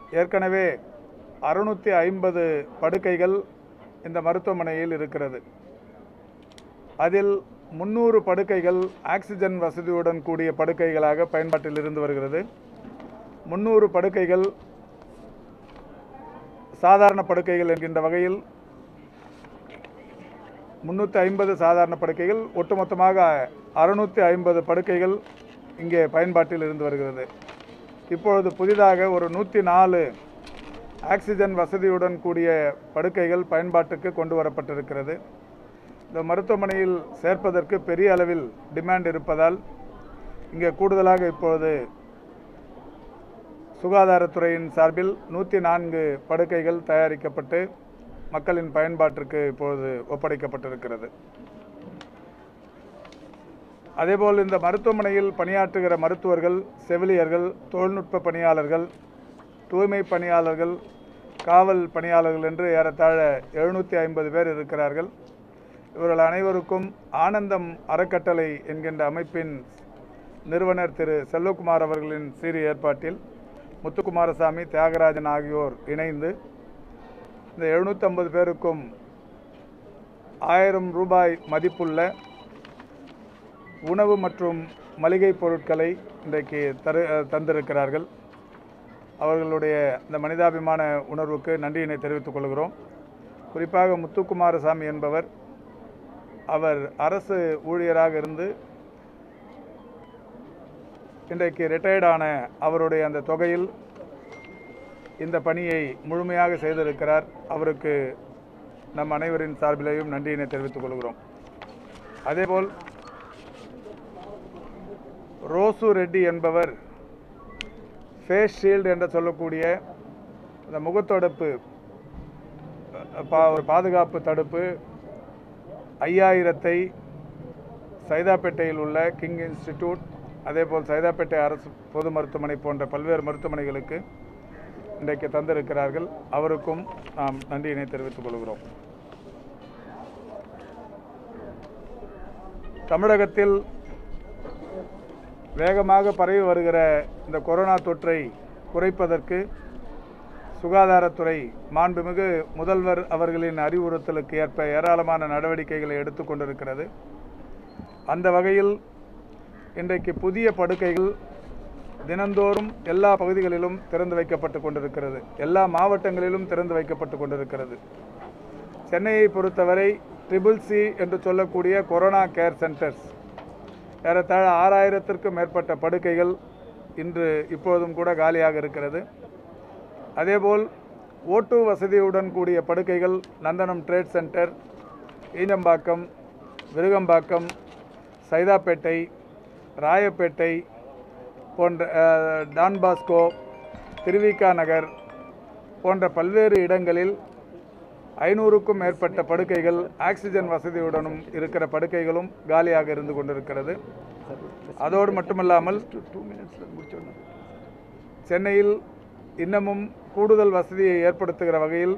ஏற்கனவே அறுநூற்றி ஐம்பது படுக்கைகள் இந்த மருத்துவமனையில் இருக்கிறது அதில் முந்நூறு படுக்கைகள் ஆக்சிஜன் வசதியுடன் கூடிய படுக்கைகளாக பயன்பாட்டில் இருந்து வருகிறது முந்நூறு படுக்கைகள் சாதாரண படுக்கைகள் என்கின்ற வகையில் முந்நூற்றி ஐம்பது சாதாரண படுக்கைகள் ஒட்டுமொத்தமாக அறுநூற்றி ஐம்பது படுக்கைகள் இங்கே பயன்பாட்டில் இருந்து வருகிறது இப்பொழுது புதிதாக ஒரு நூற்றி நாலு ஆக்சிஜன் வசதியுடன் கூடிய படுக்கைகள் பயன்பாட்டுக்கு கொண்டு வரப்பட்டிருக்கிறது இந்த மருத்துவமனையில் சேர்ப்பதற்கு பெரிய அளவில் டிமாண்ட் இருப்பதால் இங்கே கூடுதலாக இப்பொழுது சுகாதாரத்துறையின் சார்பில் நூற்றி நான்கு படுக்கைகள் தயாரிக்கப்பட்டு மக்களின் பயன்பாட்டிற்கு இப்பொழுது ஒப்படைக்கப்பட்டிருக்கிறது அதேபோல் இந்த மருத்துவமனையில் பணியாற்றுகிற மருத்துவர்கள் செவிலியர்கள் தொழில்நுட்ப பணியாளர்கள் தூய்மை பணியாளர்கள் காவல் பணியாளர்கள் என்று ஏறத்தாழ எழுநூற்றி ஐம்பது பேர் இருக்கிறார்கள் இவர்கள் அனைவருக்கும் ஆனந்தம் அறக்கட்டளை என்கின்ற அமைப்பின் நிறுவனர் திரு செல்வகுமார் அவர்களின் சீரிய ஏற்பாட்டில் முத்துக்குமாரசாமி தியாகராஜன் ஆகியோர் இணைந்து இந்த எழுநூற்றம்பது பேருக்கும் ஆயிரம் ரூபாய் மதிப்புள்ள உணவு மற்றும் மளிகை பொருட்களை இன்றைக்கு தரு தந்திருக்கிறார்கள் அவர்களுடைய இந்த மனிதாபிமான உணர்வுக்கு நன்றியினை தெரிவித்துக் கொள்கிறோம் குறிப்பாக முத்துக்குமாரசாமி என்பவர் அவர் அரசு ஊழியராக இருந்து இன்றைக்கு ரிட்டையர்டான அவருடைய அந்த தொகையில் இந்த பணியை முழுமையாக செய்திருக்கிறார் அவருக்கு நம் அனைவரின் சார்பிலேயும் நன்றியினை தெரிவித்துக் கொள்கிறோம் அதேபோல் ரோசு ரெட்டி என்பவர் ஃபேஸ் ஷீல்டு என்று சொல்லக்கூடிய அந்த முகத்தடுப்பு பா ஒரு பாதுகாப்பு தடுப்பு ஐயாயிரத்தை சைதாப்பேட்டையில் உள்ள கிங் இன்ஸ்டிடியூட் அதேபோல் சைதாப்பேட்டை அரசு பொது மருத்துவமனை போன்ற பல்வேறு மருத்துவமனைகளுக்கு இன்றைக்கு தந்திருக்கிறார்கள் அவருக்கும் நாம் நன்றியினை தெரிவித்துக் கொள்கிறோம் தமிழகத்தில் வேகமாக பரவி வருகிற இந்த கொரோனா தொற்றை குறைப்பதற்கு சுகாதாரத்துறை மாண்புமிகு முதல்வர் அவர்களின் அறிவுறுத்தலுக்கு ஏற்ப ஏராளமான நடவடிக்கைகளை எடுத்துக்கொண்டிருக்கிறது அந்த வகையில் இன்றைக்கு புதிய படுக்கைகள் தினந்தோறும் எல்லா பகுதிகளிலும் திறந்து வைக்கப்பட்டு கொண்டிருக்கிறது எல்லா மாவட்டங்களிலும் திறந்து வைக்கப்பட்டு கொண்டிருக்கிறது சென்னையை பொறுத்தவரை ட்ரிபிள் சி என்று சொல்லக்கூடிய கொரோனா கேர் சென்டர்ஸ் ஏறத்தாழ ஆறாயிரத்திற்கும் மேற்பட்ட படுக்கைகள் இன்று இப்பொழுதும் கூட காலியாக இருக்கிறது அதேபோல் ஓட்டு வசதியுடன் கூடிய படுக்கைகள் நந்தனம் ட்ரேட் சென்டர் ஈஞ்சம்பாக்கம் விருகம்பாக்கம் சைதாப்பேட்டை ராயப்பேட்டை போன்ற அஹ், டான் பாஸ்கோ திருவிகா நகர் போன்ற பல்வேறு இடங்களில் ஐநூறுக்கும் மேற்பட்ட படுக்கைகள் ஆக்சிஜன் வசதியுடனும் இருக்கிற படுக்கைகளும் காலியாக இருந்து கொண்டிருக்கிறது அதோடு மட்டுமல்லாமல் சென்னையில் இன்னமும் கூடுதல் வசதியை ஏற்படுத்துகிற வகையில்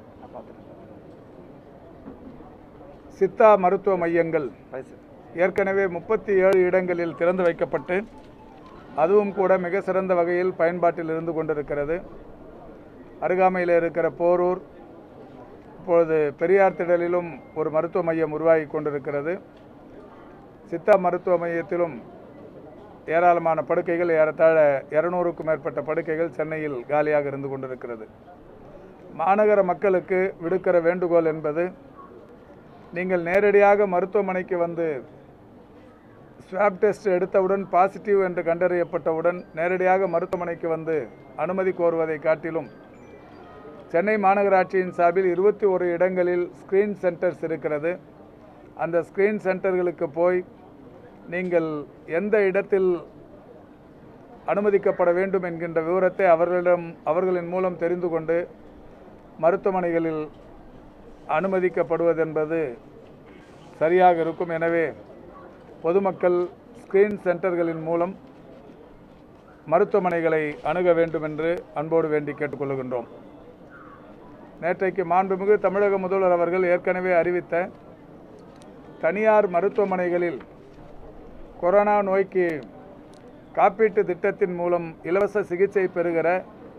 சித்தா மருத்துவ மையங்கள் ஏற்கனவே முப்பத்தி ஏழு இடங்களில் திறந்து வைக்கப்பட்டு அதுவும் கூட மிக சிறந்த வகையில் பயன்பாட்டில் இருந்து கொண்டிருக்கிறது அருகாமையில் இருக்கிற போரூர் இப்பொழுது பெரியார் திடலிலும் ஒரு மருத்துவ மையம் உருவாகி கொண்டிருக்கிறது சித்தா மருத்துவ மையத்திலும் ஏராளமான படுக்கைகள் ஏறத்தாழ இரநூறுக்கும் மேற்பட்ட படுக்கைகள் சென்னையில் காலியாக இருந்து கொண்டிருக்கிறது மாநகர மக்களுக்கு விடுக்கிற வேண்டுகோள் என்பது நீங்கள் நேரடியாக மருத்துவமனைக்கு வந்து ஸ்வாப் டெஸ்ட் எடுத்தவுடன் பாசிட்டிவ் என்று கண்டறியப்பட்டவுடன் நேரடியாக மருத்துவமனைக்கு வந்து அனுமதி கோருவதை காட்டிலும் சென்னை மாநகராட்சியின் சார்பில் இருபத்தி ஒரு இடங்களில் ஸ்க்ரீன் சென்டர்ஸ் இருக்கிறது அந்த ஸ்க்ரீன் சென்டர்களுக்கு போய் நீங்கள் எந்த இடத்தில் அனுமதிக்கப்பட வேண்டும் என்கின்ற விவரத்தை அவர்களிடம் அவர்களின் மூலம் தெரிந்து கொண்டு மருத்துவமனைகளில் அனுமதிக்கப்படுவதென்பது சரியாக இருக்கும் எனவே பொதுமக்கள் ஸ்க்ரீன் சென்டர்களின் மூலம் மருத்துவமனைகளை அணுக வேண்டும் என்று அன்போடு வேண்டி கேட்டுக்கொள்கின்றோம் நேற்றைக்கு மாண்புமிகு தமிழக முதல்வர் அவர்கள் ஏற்கனவே அறிவித்த தனியார் மருத்துவமனைகளில் கொரோனா நோய்க்கு காப்பீட்டு திட்டத்தின் மூலம் இலவச சிகிச்சை பெறுகிற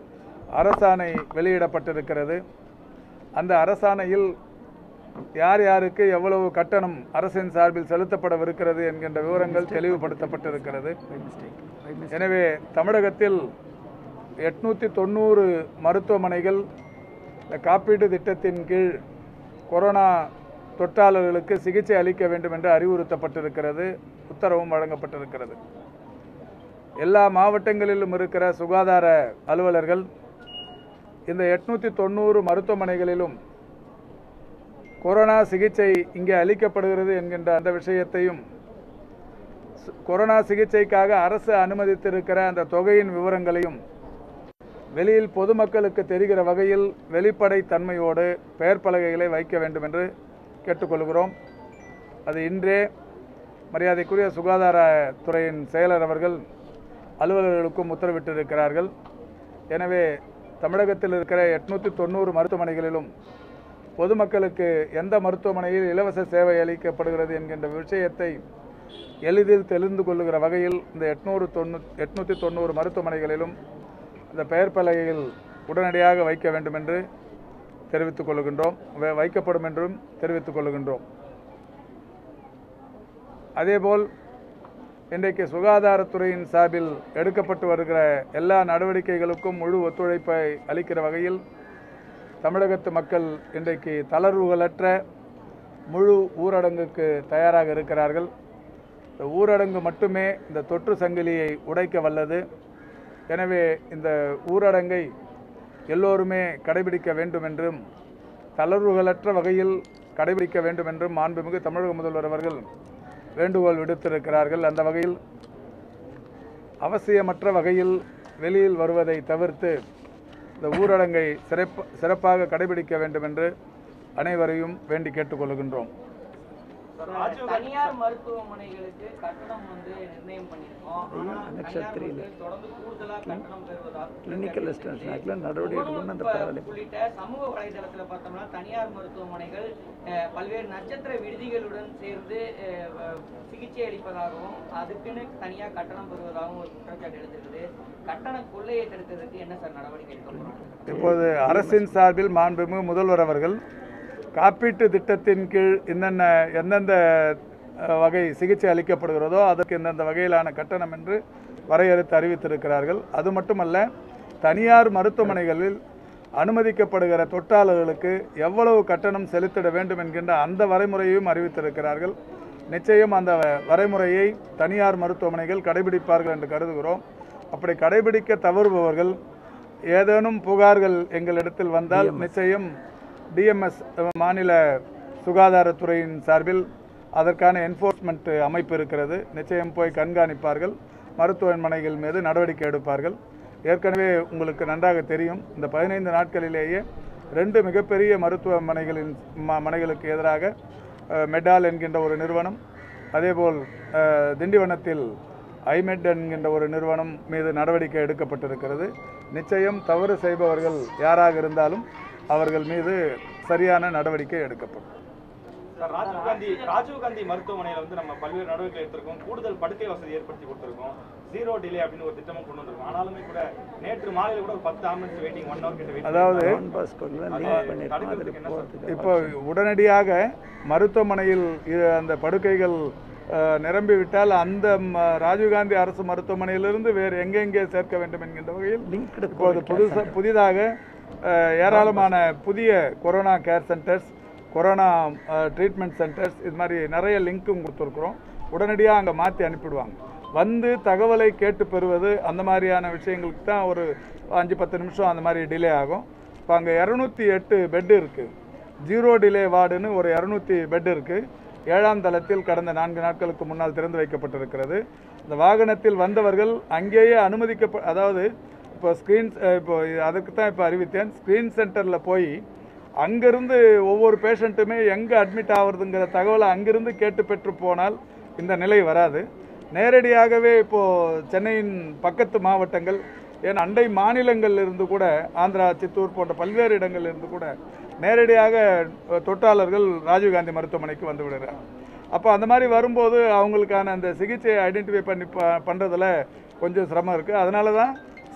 அரசாணை வெளியிடப்பட்டிருக்கிறது அந்த அரசாணையில் யார் யாருக்கு எவ்வளவு கட்டணம் அரசின் சார்பில் செலுத்தப்படவிருக்கிறது என்கின்ற விவரங்கள் தெளிவுபடுத்தப்பட்டிருக்கிறது எனவே தமிழகத்தில் எட்நூற்றி தொண்ணூறு மருத்துவமனைகள் இந்த காப்பீட்டு திட்டத்தின் கீழ் கொரோனா தொற்றாளர்களுக்கு சிகிச்சை அளிக்க வேண்டும் என்று அறிவுறுத்தப்பட்டிருக்கிறது உத்தரவும் வழங்கப்பட்டிருக்கிறது எல்லா மாவட்டங்களிலும் இருக்கிற சுகாதார அலுவலர்கள் இந்த எட்நூற்றி தொண்ணூறு மருத்துவமனைகளிலும் கொரோனா சிகிச்சை இங்கே அளிக்கப்படுகிறது என்கின்ற அந்த விஷயத்தையும் சு- கொரோனா சிகிச்சைக்காக அரசு அனுமதித்திருக்கிற அந்த தொகையின் விவரங்களையும் வெளியில் பொதுமக்களுக்கு தெரிகிற வகையில் வெளிப்படை தன்மையோடு பெயர் பலகைகளை வைக்க வேண்டும் என்று கேட்டுக்கொள்கிறோம் அது இன்றே மரியாதைக்குரிய சுகாதாரத்துறையின் செயலர் அவர்கள் அலுவலர்களுக்கும் உத்தரவிட்டிருக்கிறார்கள் எனவே தமிழகத்தில் இருக்கிற எட்நூற்றி தொண்ணூறு மருத்துவமனைகளிலும் பொதுமக்களுக்கு எந்த மருத்துவமனையில் இலவச சேவை அளிக்கப்படுகிறது என்கின்ற விஷயத்தை எளிதில் தெரிந்து கொள்ளுகிற வகையில் இந்த எட்நூறு தொண்ணூ எட்நூற்றி தொண்ணூறு மருத்துவமனைகளிலும் இந்த பெயர் பலகையில் உடனடியாக வைக்க வேண்டும் என்று தெரிவித்துக் கொள்கின்றோம் வை- வைக்கப்படும் என்றும் தெரிவித்துக் கொள்கின்றோம் அதேபோல் இன்றைக்கு சுகாதாரத்துறையின் சார்பில் எடுக்கப்பட்டு வருகிற எல்லா நடவடிக்கைகளுக்கும் முழு ஒத்துழைப்பை அளிக்கிற வகையில் தமிழகத்து மக்கள் இன்றைக்கு தளர்வுகளற்ற முழு ஊரடங்குக்கு தயாராக இருக்கிறார்கள் இந்த ஊரடங்கு மட்டுமே இந்த தொற்று சங்கிலியை உடைக்க வல்லது எனவே இந்த ஊரடங்கை எல்லோருமே கடைபிடிக்க வேண்டும் என்றும் தளர்வுகளற்ற வகையில் கடைபிடிக்க வேண்டும் என்றும் மாண்புமிகு தமிழக முதல்வர் அவர்கள் வேண்டுகோள் விடுத்திருக்கிறார்கள் அந்த வகையில் அவசியமற்ற வகையில் வெளியில் வருவதை தவிர்த்து இந்த ஊரடங்கை சிறப்பு சிறப்பாக கடைபிடிக்க வேண்டும் என்று அனைவரையும் வேண்டி கேட்டுக்கொள்கின்றோம் தனியார் மருத்துவமனைகளுக்கு கட்டணம் வந்து நிர்ணயம் பண்ணியிருக்கோம் ஆனா தனியார்களுக்கு தொடர்ந்து கூடுதலா கட்டணம் பெறுவதாக கிளினிக்கல் அசிஸ்டன்ஸ் ஆக்டில் நடவடிக்கை எடுக்கணும்னு அந்த முகநூல் பரவாயில்ல ப- உள்ளிட்ட சமூக வலைதளத்துல பார்த்தோம்னா தனியார் மருத்துவமனைகள் அஹ், பல்வேறு நட்சத்திர விடுதிகளுடன் சேர்ந்து அஹ், வ- சிகிச்சை அளிப்பதாகவும் அதுக்குன்னு தனியா கட்டணம் பெறுவதாகவும் ஒரு குற்றச்சாட்டு எழுந்திருக்குது கட்டண கொள்ளையை தடுக்கிறதுக்கு என்ன சார் நடவடிக்கை எடுக்க போறாங்க இப்போது அரசின் சார்பில் மாண்புமிகு முதல்வர் அவர்கள் காப்பீட்டு திட்டத்தின் கீழ் என்னென்ன எந்தெந்த அஹ், வகை சிகிச்சை அளிக்கப்படுகிறதோ அதற்கு இந்தந்த வகையிலான கட்டணம் என்று வரையறுத்து அறிவித்திருக்கிறார்கள் அது மட்டுமல்ல தனியார் மருத்துவமனைகளில் அனுமதிக்கப்படுகிற தொற்றாளர்களுக்கு எவ்வளவு கட்டணம் செலுத்திட வேண்டும் என்கின்ற அந்த வரைமுறையையும் அறிவித்திருக்கிறார்கள் நிச்சயம் அந்த வரைமுறையை தனியார் மருத்துவமனைகள் கடைபிடிப்பார்கள் என்று கருதுகிறோம் அப்படி கடைபிடிக்க தவறுபவர்கள் ஏதேனும் புகார்கள் எங்களிடத்தில் வந்தால் நிச்சயம் டிஎம்எஸ் மாநில சுகாதாரத்துறையின் சார்பில் அதற்கான என்ஃபோர்ஸ்மெண்ட் அமைப்பு இருக்கிறது நிச்சயம் போய் கண்காணிப்பார்கள் மருத்துவமனைகள் மீது நடவடிக்கை எடுப்பார்கள் ஏற்கனவே உங்களுக்கு நன்றாக தெரியும் இந்த பதினைந்து நாட்களிலேயே ரெண்டு மிகப்பெரிய மருத்துவமனைகளின் ம- மனைகளுக்கு எதிராக அஹ், மெடால் என்கின்ற ஒரு நிறுவனம் அதேபோல் அஹ், திண்டிவனத்தில் ஐமெட் என்கின்ற ஒரு நிறுவனம் மீது நடவடிக்கை எடுக்கப்பட்டிருக்கிறது நிச்சயம் தவறு செய்பவர்கள் யாராக இருந்தாலும் அவர்கள் மீது சரியான நடவடிக்கை எடுக்கப்படும் சார் ராஜீவ்காந்தி ராஜீவ்காந்தி மருத்துவமனையில வந்து நம்ம பல்வேறு நடவடிக்கை எடுத்திருக்கோம் கூடுதல் படுக்கை வசதி ஏற்படுத்தி கொடுத்திருக்கோம் ஜீரோ டிலே அப்படின்னு ஒரு திட்டமும் கொண்டு வந்திருக்கோம் ஆனாலுமே கூட நேற்று மாலையில கூட ஒரு பத்து ஆம்புலன்ஸ் வெயிட்டிங் ஒன் ஹவர் கிட்ட வெயிட் அதாவது டான் பாஸ்கோவில் லிங்க் பண்ணியிருக்கோம் அதில் போகிறதுக்கு இப்போ உடனடியாக மருத்துவமனையில் இ- அந்த படுக்கைகள் அஹ், நிரம்பிவிட்டால் அந்த ம- ராஜீவ்காந்தி அரசு மருத்துவமனையிலிருந்து வேறு எங்கெங்கே சேர்க்க வேண்டும் என்கின்ற வகையில் லிங்க்டு இப்போது புதுசா புதிதாக அஹ், ஏராளமான புதிய corona care centres corona treatment centres இது மாதிரி நிறைய லிங்க்கும் கொடுத்துருக்குறோம் உடனடியாக அங்கே மாற்றி அனுப்பிடுவாங்க வந்து தகவலை கேட்டு பெறுவது அந்த மாதிரியான விஷயங்களுக்கு தான் ஒரு அஞ்சு பத்து நிமிஷம் அந்த மாதிரி டிலே ஆகும் இப்போ அங்கே இரநூத்தி எட்டு பெட் இருக்குது ஜீரோ டிலே வார்டுன்னு ஒரு இரநூத்தி பெட் இருக்குது ஏழாம் தளத்தில் கடந்த நான்கு நாட்களுக்கு முன்னால் திறந்து வைக்கப்பட்டிருக்கிறது இந்த வாகனத்தில் வந்தவர்கள் அங்கேயே அனுமதிக்கப்ப அதாவது இப்போ ஸ்க்ரீன் இப்போ அதுக்கு தான் இப்போ அறிவித்தேன் ஸ்க்ரீன் சென்டரில் போய் அங்கிருந்து ஒவ்வொரு பேஷண்ட்டுமே எங்கே அட்மிட் ஆகுறதுங்கிற தகவலை அங்கிருந்து கேட்டு பெற்று போனால் இந்த நிலை வராது நேரடியாகவே இப்போது சென்னையின் பக்கத்து மாவட்டங்கள் ஏன் அண்டை மாநிலங்கள்ல இருந்து கூட ஆந்திரா சித்தூர் போன்ற பல்வேறு இடங்கள்ல இருந்து கூட நேரடியாக அஹ், தொற்றாளர்கள் ராஜீவ்காந்தி மருத்துவமனைக்கு வந்து விடுறாங்க அப்போ அந்த மாதிரி வரும்போது அவங்களுக்கான அந்த சிகிச்சையை ஐடென்டிஃபை பண்ணி ப பண்ணுறதுல கொஞ்சம் சிரமம் இருக்குது அதனால தான்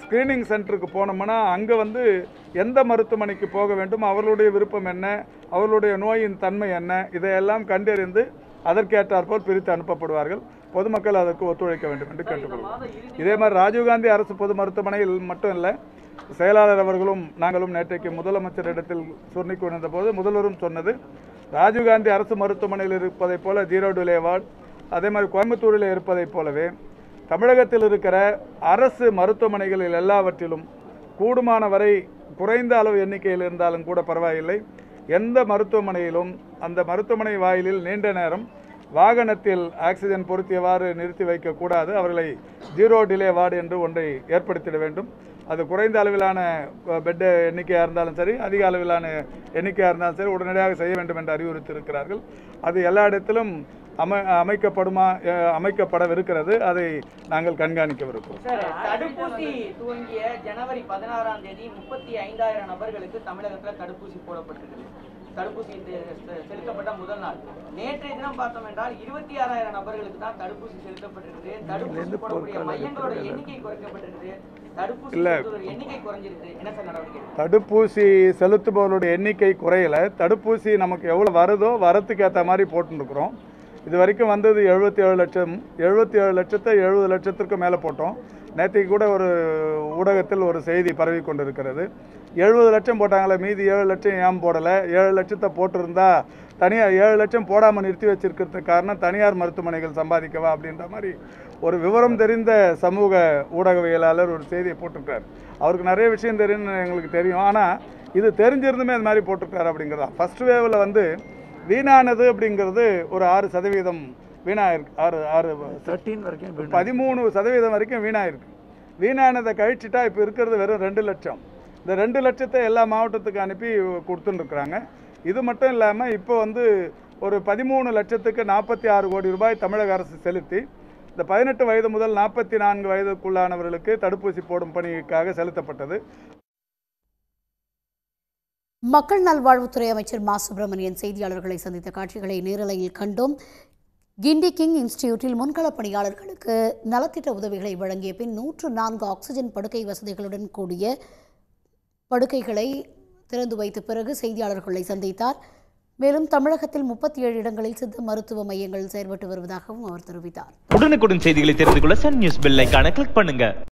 ஸ்க்ரீனிங் சென்டருக்கு போனோம்னா அங்கே வந்து எந்த மருத்துவமனைக்கு போக வேண்டும் அவர்களுடைய விருப்பம் என்ன அவர்களுடைய நோயின் தன்மை என்ன இதையெல்லாம் கண்டறிந்து அதற்கேற்றாற்போல் பிரித்து அனுப்பப்படுவார்கள் பொதுமக்கள் அதற்கு ஒத்துழைக்க வேண்டும் என்று கேட்டுக்கொள்வோம் இதே மாதிரி ராஜீவ்காந்தி அரசு பொது மருத்துவமனையில் மட்டும் இல்லை செயலாளர் அவர்களும் நாங்களும் நேற்றைக்கு முதலமைச்சரிடத்தில் சொன்னிக் கொண்டிருந்த போது முதல்வரும் சொன்னது ராஜீவ்காந்தி அரசு மருத்துவமனையில் இருப்பதைப் போல ஜீரோ டிலே வார்டு அதே மாதிரி கோயம்புத்தூரில் இருப்பதைப் போலவே தமிழகத்தில் இருக்கிற அரசு மருத்துவமனைகளில் எல்லாவற்றிலும் கூடுமான வரை குறைந்த அளவு எண்ணிக்கையில் இருந்தாலும் கூட பரவாயில்லை எந்த மருத்துவமனையிலும் அந்த மருத்துவமனை வாயிலில் நீண்ட நேரம் வாகனத்தில் ஆக்சிஜன் பொருத்தியவாறு நிறுத்தி வைக்கக்கூடாது அவர்களை ஜீரோ டிலே வார்டு என்று ஒன்றை ஏற்படுத்திட வேண்டும் அது குறைந்த அளவிலான பெட் எண்ணிக்கையாக இருந்தாலும் சரி அதிக அளவிலான எண்ணிக்கையாக இருந்தாலும் சரி உடனடியாக செய்ய வேண்டும் என்று அறிவுறுத்தியிருக்கிறார்கள் அது எல்லா இடத்திலும் அமை அமைக்கப்படுமா அஹ், அமைக்கப்படவிருக்கிறது அதை நாங்கள் கண்காணிக்கவிருக்கிறோம் சார் தடுப்பூசி துவங்கிய ஜனவரி பதினாறாம் தேதி முப்பத்தி ஐந்தாயிரம் நபர்களுக்கு தமிழகத்துல தடுப்பூசி போடப்பட்டிருக்கு தடுப்பூசி செ- செ- செலுத்தப்பட்ட முதல் நாள் நேற்றைய தினம் பார்த்தோம் என்றால் இருபத்தி ஆறாயிரம் நபர்களுக்கு தான் தடுப்பூசி செலுத்தப்பட்டிருக்கு தடுப்பூசி போடக்கூடிய மையங்களோட எண்ணிக்கை குறைக்கப்பட்டிருக்கு தடுப்பூசி இல்ல. செலுத்துவோர் எண்ணிக்கை குறைஞ்சிருக்கு என்ன சார் நடவடிக்கை தடுப்பூசி செலுத்துபவர்களுடைய எண்ணிக்கை குறையல தடுப்பூசி நமக்கு எவ்வளோ வருதோ வரத்துக்கு ஏற்ற மாதிரி போட்டுருக்குறோம் இது வரைக்கும் வந்தது எழுபத்தி ஏழு லட்சம் எழுபத்தி ஏழு லட்சத்தை எழுபது லட்சத்திற்கு மேலே போட்டோம் நேற்றுக்கு கூட ஒரு ஊடகத்தில் ஒரு செய்தி பரவி கொண்டிருக்கிறது எழுபது லட்சம் போட்டாங்களே மீதி ஏழு லட்சம் ஏன் போடலை ஏழு லட்சத்தை போட்டிருந்தா தனியார் ஏழு லட்சம் போடாமல் நிறுத்தி வச்சிருக்கிறதுக்கு காரணம் தனியார் மருத்துவமனைகள் சம்பாதிக்கவா அப்படின்ற மாதிரி ஒரு விவரம் தெரிந்த சமூக ஊடகவியலாளர் ஒரு செய்தியை போட்டிருக்கார் அவருக்கு நிறைய விஷயம் தெரியும்னு எங்களுக்கு தெரியும் ஆனால் இது தெரிஞ்சிருந்துமே அது மாதிரி போட்டிருக்காரு அப்படிங்கிறதா ஃபர்ஸ்ட் வேவில் வந்து வீணானது அப்படிங்கிறது ஒரு ஆறு சதவீதம் வீணாயிருக்கு ஆறு ஆறு தேர்ட்டீன் வரைக்கும் வீணா- பதிமூணு சதவீதம் வரைக்கும் வீணாயிருக்கு வீணானதை கழிச்சிட்டா இப்போ இருக்கிறது வெறும் ரெண்டு லட்சம் இந்த ரெண்டு லட்சத்தை எல்லா மாவட்டத்துக்கு அனுப்பி கொடுத்துன்னு இருக்கிறாங்க இது மட்டும் இல்லாமல் இப்போ வந்து ஒரு பதிமூணு லட்சத்துக்கு நாற்பத்தி ஆறு கோடி ரூபாய் தமிழக அரசு செலுத்தி இந்த பதினெட்டு வயது முதல் நாற்பத்தி நான்கு வயதுக்குள்ளானவர்களுக்கு தடுப்பூசி போடும் பணிக்காக செலுத்தப்பட்டது மக்கள் நல்வாழ்வுத்துறை அமைச்சர் மா சுப்பிரமணியன் செய்தியாளர்களை சந்தித்த காட்சிகளை நேரலையில் கண்டோம் கிண்டி கிங் இன்ஸ்டிடியூட்டில் முன்களப் பணியாளர்களுக்கு நலத்திட்ட உதவிகளை வழங்கிய பின் நூற்று நான்கு ஆக்சிஜன் படுக்கை வசதிகளுடன் கூடிய படுக்கைகளை திறந்து வைத்த பிறகு செய்தியாளர்களை சந்தித்தார் மேலும் தமிழகத்தில் முப்பத்தி ஏழு இடங்களில் சித்த மருத்துவ மையங்கள் செயல்பட்டு வருவதாகவும் அவர் தெரிவித்தார் உடனுக்குடன் செய்திகளை தெரிந்து கொள்ள சன் நியூஸ் பெல் ஐகானை கிளிக் பண்ணுங்க